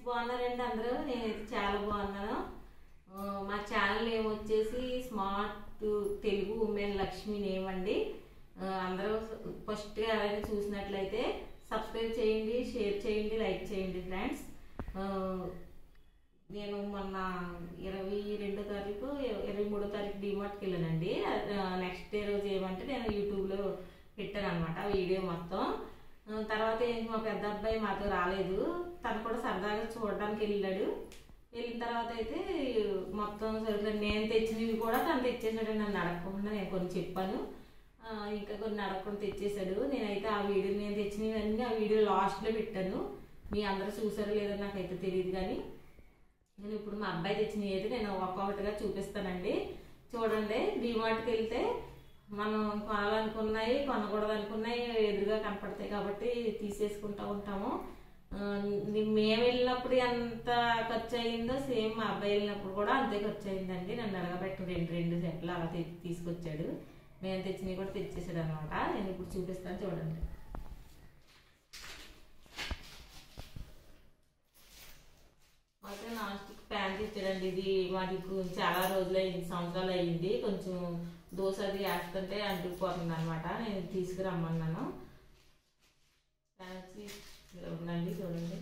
బాగున్నారండి అందరూ నేనైతే చాలా బాగున్నాను ఆ, మా ఛానల్ నేమ్ వచ్చేసి smart Telugu women Lakshmi name అండి ఆ, అందరూ ఫస్ట్గా ఎవరైనా చూసినట్లయితే సబ్స్క్రైబ్ చేయండి షేర్ చేయండి లైక్ చేయండి ఫ్రెండ్స్ ఆ, నేను మొన్న ఇరవై రెండో తారీఖు ఇరవై మూడో తారీఖు డిమార్ట్కి వెళ్ళానండి నెక్స్ట్ డే రోజు ఏమంటే నేను యూట్యూబ్లో పెట్టాను అనమాట వీడియో మొత్తం ఆ, తర్వాత ఏంటి మా పెద్ద అబ్బాయి మాతో రాలేదు తను కూడా సరదాగా చూడడానికి వెళ్ళాడు వెళ్ళిన తర్వాత అయితే మొత్తం సరుకులు నేను తెచ్చినవి కూడా తను తెచ్చేసాడు నన్ను అడగకుండా నేను కొన్ని చెప్పాను ఆ, ఇంకా కొన్ని అడగకుండా తెచ్చేసాడు నేనైతే ఆ వీడియో నేను తెచ్చినవన్నీ ఆ వీడియో లాస్ట్లో పెట్టాను మీ అందరూ చూసారో లేదో నాకైతే తెలియదు కానీ నేను ఇప్పుడు మా అబ్బాయి తెచ్చినవి అయితే నేను ఒక్కొక్కటిగా చూపిస్తానండి చూడండి డిమార్ట్కి వెళ్తే మనం కొనాలనుకున్నాయి కొనకూడదు అనుకున్నాయి ఎదురుగా కనపడతాయి కాబట్టి తీసేసుకుంటూ ఉంటాము ఆ, మేము వెళ్ళినప్పుడు ఎంత ఖర్చు అయిందో సేమ్ మా అబ్బాయి వెళ్ళినప్పుడు కూడా అంతే ఖర్చు అయిందండి నన్ను అడగబెట్టు రెండు రెండు సెట్లు అలా తీ- తీసుకొచ్చాడు మేము తెచ్చినవి కూడా తెచ్చేసాడు అనమాట నేను ఇప్పుడు చూపిస్తాను చూడండి మాకు నాన్ స్టిక్ ప్యాన్ ఇచ్చాడండి ఇది మాది కు- చాలా రోజులు అయింది సంవత్సరాలు అయింది కొంచెం దోశ అది వేస్తుంటే అంటుకుపోతుంది అనమాట నేను తీసుకురమ్మన్నాను ప్యాన్ వచ్చి ఇలా ఉందండి చూడండి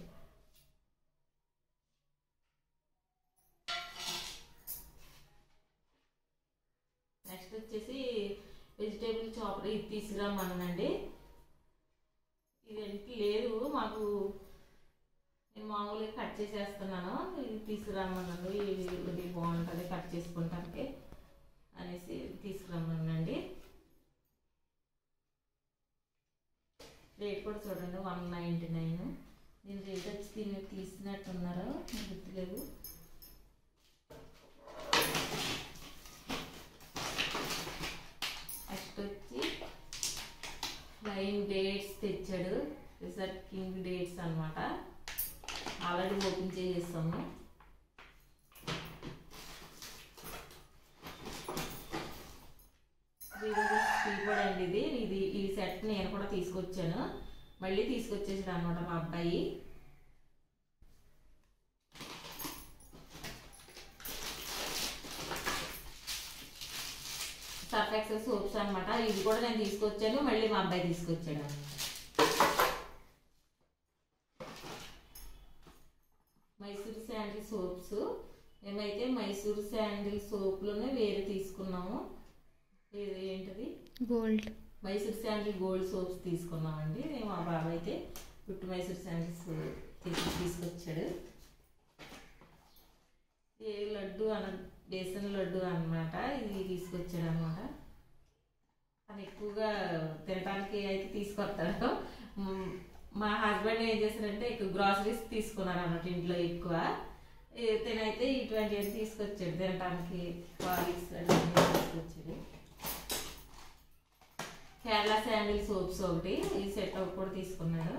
నెక్స్ట్ వచ్చేసి వెజిటేబుల్ చాపర్ ఇది తీసుకురమ్మన్నానండి ఇది లేదు మాకు నేను మామూలుగా కట్ చేసేస్తున్నాను ఇది తీసుకురమ్మన్నాను ఇది ఇది బాగుంటుంది కట్ చేసుకుంటానికి అనేసి తీసుకురమ్మనండి రేట్ కూడా చూడండి వన్ నైంటీ నైన్ దీని రేట్ వచ్చి దీన్ని తీసినట్టున్నారు నాకు గుర్తులేదు నెక్స్ట్ వచ్చి ఫ్లైన్ డేట్స్ తెచ్చాడు రిసర్ట్ కింగ్ డేట్స్ అన్నమాట ఆల్రెడీ ఓపెన్ చేసేస్తాము స్పీడ్ అండి ఇది ఇది ఈ సెట్ నేను కూడా తీసుకొచ్చాను మళ్ళీ తీసుకొచ్చేసాడు అనమాట మా అబ్బాయి సర్ఫ్ ఎక్సెల్ సోప్స్ అనమాట ఇది కూడా నేను తీసుకొచ్చాను మళ్ళీ మా అబ్బాయి తీసుకొచ్చాడు అనమాట మైసూర్ శాండిల్ సోప్స్ మేమైతే మైసూర్ శాండిల్ సోప్లోనే వేరే తీసుకున్నాము ఇది ఏంటది gold Mysore sandal gold soaps తీసుకున్నామండి నేను మా బాబు అయితే పుట్టు మైసూర్ శాండిల్స్ తీసి తీసుకొచ్చాడు ఏ లడ్డు అన బేసన్ లడ్డు అన్నమాట ఇది తీసుకొచ్చాడు అనమాట తను ఎక్కువగా తినడానికి అయితే తీసుకొస్తాడు మ్, మా హస్బెండ్ ఏం చేశారంటే ఎక్కువ గ్రాసరీస్ తీసుకున్నారు అన్నమాట ఇంట్లో ఎక్కువ ఏ, తినైతే ఇటువంటివి తీసుకొచ్చాడు తినడానికి హార్లిక్స్ అన్నీ తీసుకొచ్చాడు కేరళ శాండిల్ సోప్స్ ఒకటి ఈ సెట్ ఒకటి కూడా తీసుకున్నాడు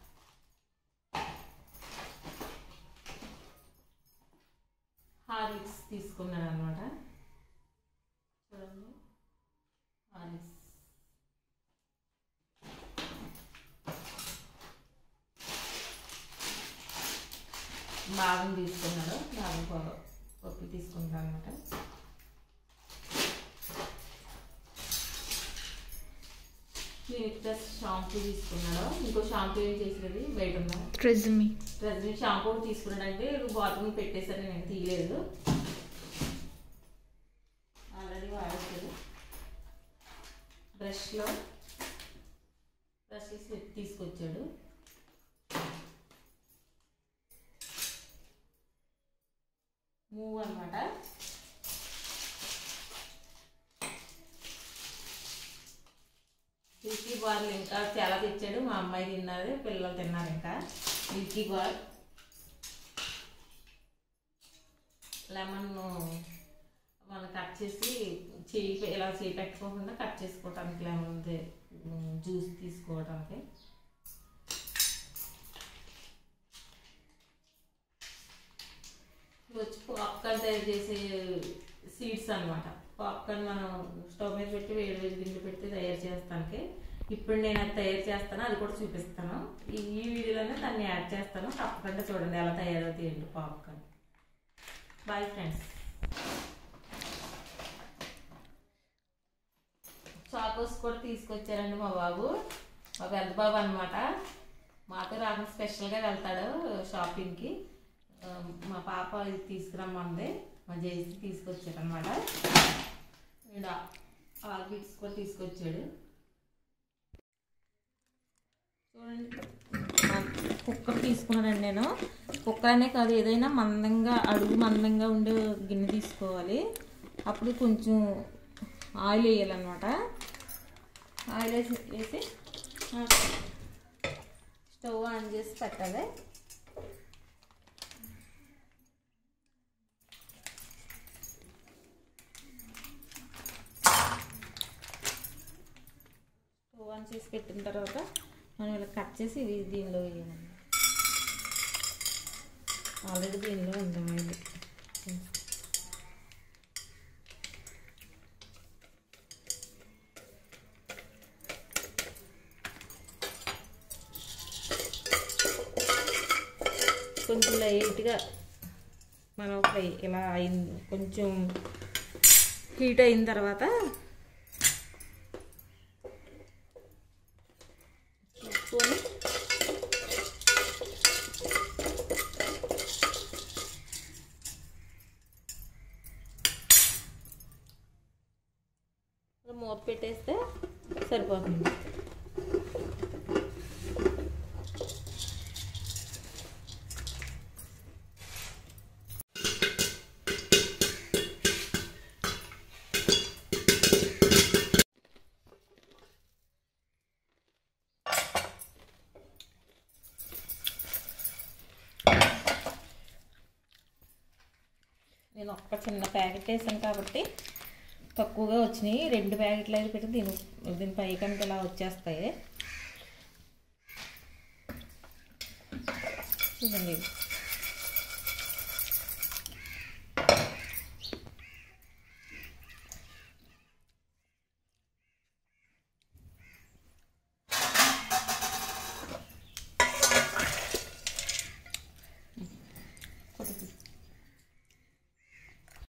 హార్లిక్స్ తీసుకున్నాడు అనమాట చూడండి హార్లిక్స్ బాదం తీసుకున్నాడు బాదం ప- పప్పు తీసుకున్నాడు అనమాట క్లినిక్ ప్లస్ షాంపూ తీసుకున్నాడు ఇంకో షాంపూ ఏం చేసేది బయట ఉందా ట్రెజమీ ప్రజెంట్ షాంపూ ఒకటి తీసుకున్నాడంటే బాత్రూమ్ పెట్టేసరి నేను తీయలేదు ఆల్రెడీ వాడేసాడు బ్రష్లో బ్రష్ సెట్ తీసుకొచ్చాడు మూవ్ అనమాట మిల్కీ బార్లు ఇంకా చాలా తెచ్చాడు మా అమ్మాయి తిన్నారు పిల్లలు తిన్నారు ఇంకా మిల్కీ బార్ లెమన్ మనం కట్ చేసి చేయి పె- ఇలా చేయి పెట్టుకోకుండా కట్ చేసుకోవడానికి లెమన్ జ్యూస్ తీసుకోవడానికి ఇవి వచ్చి పాప్కార్న్ తయారు చేసే సీడ్స్ అన్నమాట పాప్కార్న్ మనం స్టవ్ మీద పెట్టి వేడి వేడి గిన్నెలు పెట్టి తయారు చేస్తానికి ఇప్పుడు నేను అది తయారు చేస్తాను అది కూడా చూపిస్తాను ఈ ఈ వీడియోలోనే దాన్ని యాడ్ చేస్తాను తప్పకుండా చూడండి ఎలా తయారవుతాయి ఏంటి పాప్కార్న్ బాయ్ ఫ్రెండ్స్ చాకోస్ కూడా తీసుకొచ్చారండి మా బాబు మా పెద్ద బాబు అనమాట మాతో రాకుండా స్పెషల్గా వెళ్తాడు షాపింగ్కి ఆ, మా పాప ఇది తీసుకురమ్మంది మా జేసీ తీసుకొచ్చాడనమాట అండ్ ఆల్ బిట్స్ కూడా తీసుకొచ్చాడు చూడండి కుక్కర్ తీసుకున్నానండి నేను కుక్కర్ అనే కాదు ఏదైనా మందంగా అడుగు మందంగా ఉండే గిన్నె తీసుకోవాలి అప్పుడు కొంచెం ఆయిల్ వేయాలన్నమాట ఆయిల్ వేసి వేసి ఆ, స్టవ్ ఆన్ చేసి పెట్టాలి స్టవ్ ఆన్ చేసి పెట్టిన తర్వాత మనం ఇలా కట్ చేసి ఇవి దీనిలో వేయాలండి ఆల్రెడీ దీనిలో ఉందామండి కొంచెం లైట్గా మనం ఫ్రై ఇలా అయింది కొంచెం హీట్ అయిన తర్వాత చూసుకొని మూత పెట్టేస్తే సరిపోతుంది నేను ఒక్క చిన్న ప్యాకెట్ వేసాను కాబట్టి తక్కువగా వచ్చినాయి రెండు ప్యాకెట్లు అయితే పెట్టి దీని దీని పైకంటే ఇలా వచ్చేస్తాయి చూడండి